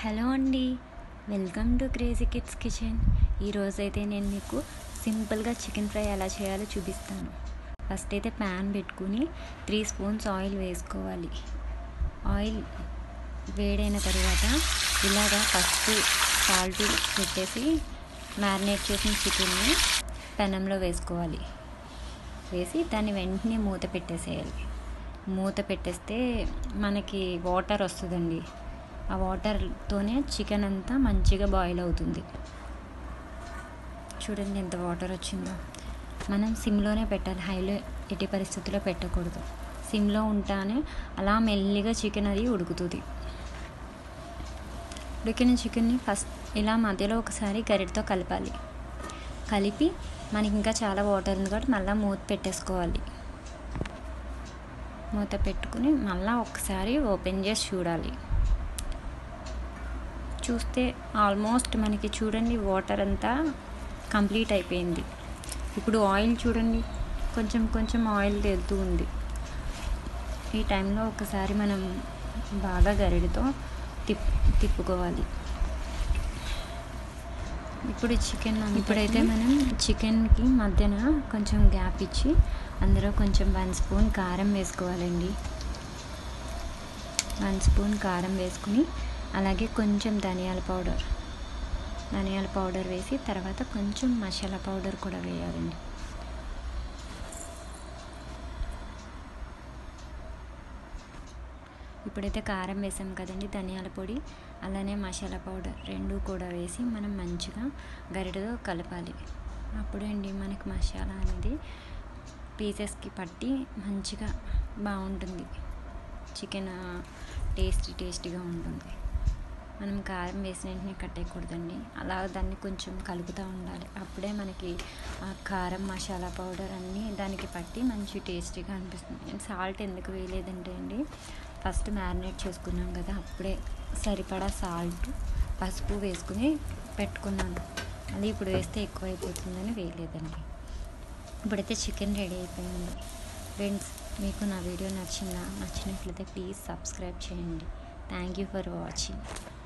hello అండి welcome to crazy kids kitchen ఈరోజైతే నేను మీకు సింపుల్గా చికెన్ ఫ్రై ఎలా చేయాలో చూపిస్తాను ఫస్ట్ అయితే ప్యాన్ పెట్టుకుని త్రీ స్పూన్స్ ఆయిల్ వేసుకోవాలి ఆయిల్ వేడైన తర్వాత ఇలాగా పసుపు సాల్ట్ పెట్టేసి మ్యారినేట్ చేసిన చికెన్ని పెనంలో వేసుకోవాలి వేసి దాన్ని వెంటనే మూత పెట్టేసేయాలి మూత పెట్టేస్తే మనకి వాటర్ వస్తుందండి ఆ వాటర్తోనే చికెన్ అంతా మంచిగా బాయిల్ అవుతుంది చూడండి ఎంత వాటర్ వచ్చిందో మనం సిమ్లోనే పెట్టాలి హైలో ఎట్టి పరిస్థితుల్లో పెట్టకూడదు సిమ్లో ఉంటానే అలా మెల్లిగా చికెన్ అది ఉడుకుతుంది ఉడికిన చికెన్ని ఫస్ట్ ఇలా మధ్యలో ఒకసారి గరిటతో కలపాలి కలిపి మనకి ఇంకా చాలా వాటర్ ఉంది కాబట్టి మళ్ళీ మూత పెట్టేసుకోవాలి మూత పెట్టుకుని మళ్ళీ ఒకసారి ఓపెన్ చేసి చూడాలి చూస్తే ఆల్మోస్ట్ మనకి చూడండి వాటర్ అంతా కంప్లీట్ అయిపోయింది ఇప్పుడు ఆయిల్ చూడండి కొంచెం కొంచెం ఆయిల్ తేలుతూ ఉంది ఈ టైంలో ఒకసారి మనం బాగా గరిడితో తిప్ తిప్పుకోవాలి ఇప్పుడు చికెన్ ఇప్పుడైతే మనం చికెన్కి మధ్యన కొంచెం గ్యాప్ ఇచ్చి అందులో కొంచెం వన్ స్పూన్ కారం వేసుకోవాలండి వన్ స్పూన్ కారం వేసుకుని అలాగే కొంచెం ధనియాల పౌడర్ ధనియాల పౌడర్ వేసి తర్వాత కొంచెం మసాలా పౌడర్ కూడా వేయాలండి ఇప్పుడైతే కారం వేసాం కదండి ధనియాల పొడి అలానే మసాలా పౌడర్ రెండు కూడా వేసి మనం మంచిగా గరిటతో కలపాలి అప్పుడండి మనకి మసాలా అనేది పీసెస్కి పట్టి మంచిగా బాగుంటుంది చికెన్ టేస్టీ టేస్టీగా ఉంటుంది మనం కారం వేసిన వెంటనే కట్టేయకూడదండి అలా దాన్ని కొంచెం కలుపుతూ ఉండాలి అప్పుడే మనకి ఆ కారం మసాలా పౌడర్ అన్నీ దానికి పట్టి మంచి టేస్టీగా అనిపిస్తుంది నేను సాల్ట్ ఎందుకు వేయలేదంటే అండి ఫస్ట్ మ్యారినేట్ చేసుకున్నాం కదా అప్పుడే సరిపడా సాల్ట్ పసుపు వేసుకుని పెట్టుకున్నాను అది ఇప్పుడు వేస్తే ఎక్కువ అయిపోతుందని వేయలేదండి ఇప్పుడైతే చికెన్ రెడీ అయిపోయింది ఫ్రెండ్స్ మీకు నా వీడియో నచ్చిందా నచ్చినట్లయితే ప్లీజ్ సబ్స్క్రైబ్ చేయండి థ్యాంక్ యూ ఫర్ వాచింగ్